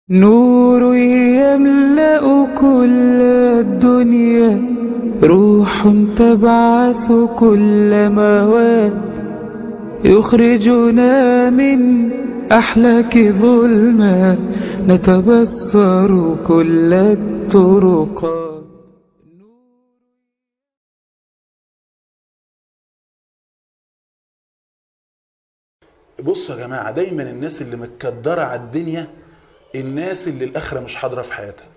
نور يملأ كل الدنيا روح تبعث كل مواد يخرجنا من أحلاك ظلمات نتبصر كل الطرقات بصوا يا جماعة دايما الناس اللي متكدرة على الدنيا الناس اللي الآخرة مش حاضرة في حياتها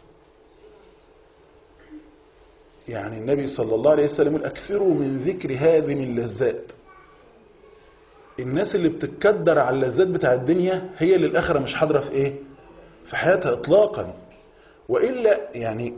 يعني النبي صلى الله عليه وسلم يقول أكثروا من ذكر هذه من اللذات الناس اللي بتتكدر على اللذات بتاع الدنيا هي اللي الآخرة مش حاضرة في إيه في حياتها إطلاقا وإلا يعني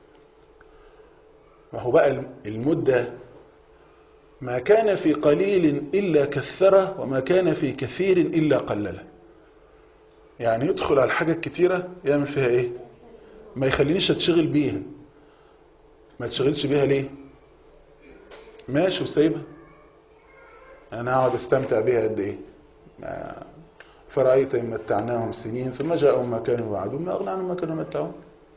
ما هو بقى المدة ما كان في قليل إلا كثره وما كان في كثير إلا قلله يعني يدخل على الحاجة الكتيرة يعمل فيها إيه ما يخلينيش أتشغل بيها ما تشغلش بيها ليه ماشي وسايبها أنا هقعد استمتع بيها قد إيه ما فرأيت إن متعناهم سنين ثم جاءهم ما كانوا وعدون ما أغنى عنهم ما كانوا متعون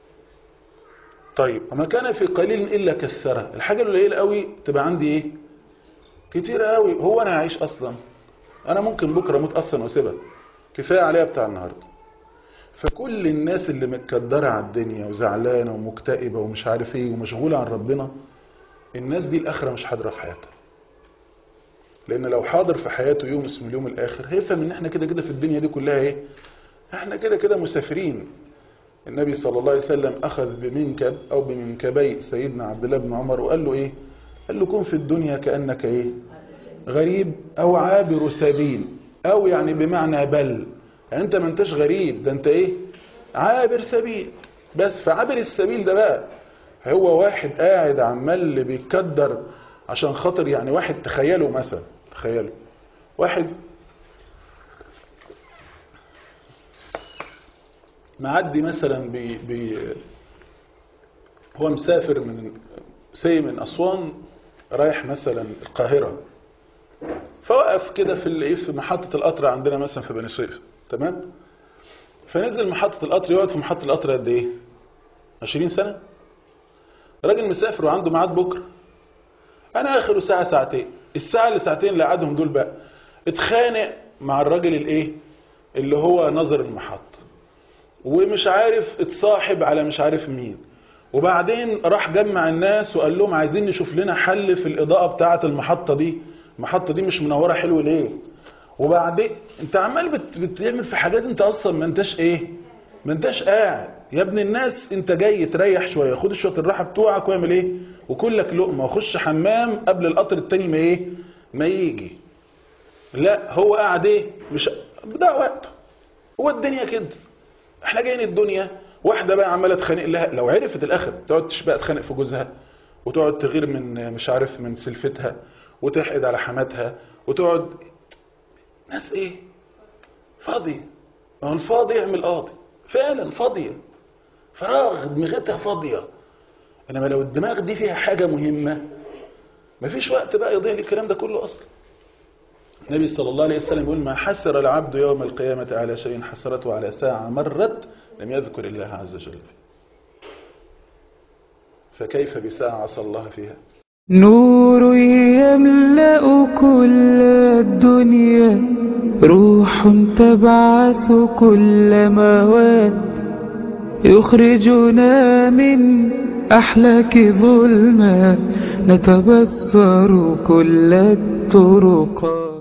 طيب وما كان في قليل إلا كثره الحاجة القليلة قوي تبقى عندي إيه كتير قوي هو أنا عايش أصلا أنا ممكن بكرة أموت أصلا واسيبها كفاية عليها بتاع النهاردة فكل الناس اللي متكدرة على الدنيا وزعلانة ومكتئبة ومش عارف ايه ومشغولة عن ربنا الناس دي الآخرة مش حاضرة في حياتها لأن لو حاضر في حياته يوم اسمه اليوم الآخر هيفهم ان احنا كده كده في الدنيا دي كلها ايه احنا كده كده مسافرين النبي صلى الله عليه وسلم أخذ بمنكب أو بمنكبي سيدنا عبد الله بن عمر وقال له ايه قال له كن في الدنيا كأنك ايه غريب أو عابر سبيل أو يعني بمعنى بل يعني انت ما انتش غريب ده انت ايه عابر سبيل بس فعابر السبيل ده بقى هو واحد قاعد عمال بيتكدر عشان خاطر يعني واحد تخيله مثلا تخيله واحد معدي مثلا بي بي هو مسافر من سي من أسوان رايح مثلا القاهرة فوقف كده في في محطة القطر عندنا مثلا في بني سويف تمام فنزل محطة القطر يقعد في محطة القطر قد ايه 20 سنة راجل مسافر وعنده ميعاد بكرة انا اخره ساعة ساعتين الساعة اللي ساعتين اللي قعدهم دول بقى اتخانق مع الراجل الايه اللي هو نظر المحطة ومش عارف اتصاحب على مش عارف مين وبعدين راح جمع الناس وقال لهم عايزين نشوف لنا حل في الإضاءة بتاعة المحطة دي المحطة دي مش منورة حلو ليه وبعدين انت عمال بت... بتعمل في حاجات انت اصلا ما انتش ايه ما انتش قاعد يا ابن الناس انت جاي تريح شويه خد شويه الراحه بتوعك واعمل ايه وكل لك لقمه وخش حمام قبل القطر التاني ما ايه ما يجي لا هو قاعد ايه مش ده وقته هو الدنيا كده احنا جايين الدنيا واحده بقى عماله تخانق لها لو عرفت الاخر تقعد بقى تخانق في جوزها وتقعد تغير من مش عارف من سلفتها وتحقد على حماتها وتقعد ناس ايه فاضية ما هو الفاضي يعمل قاضي فعلا فاضية فراغ دماغتها فاضية انما لو الدماغ دي فيها حاجة مهمة مفيش وقت بقى يضيع الكلام ده كله اصلا النبي صلى الله عليه وسلم يقول ما حسر العبد يوم القيامة على شيء حسرته على ساعة مرت لم يذكر الله عز وجل فيه فكيف بساعة عصى الله فيها نور يملأ كل الدنيا روح تبعث كل مواد يخرجنا من أحلاك ظلمات نتبصر كل الطرقات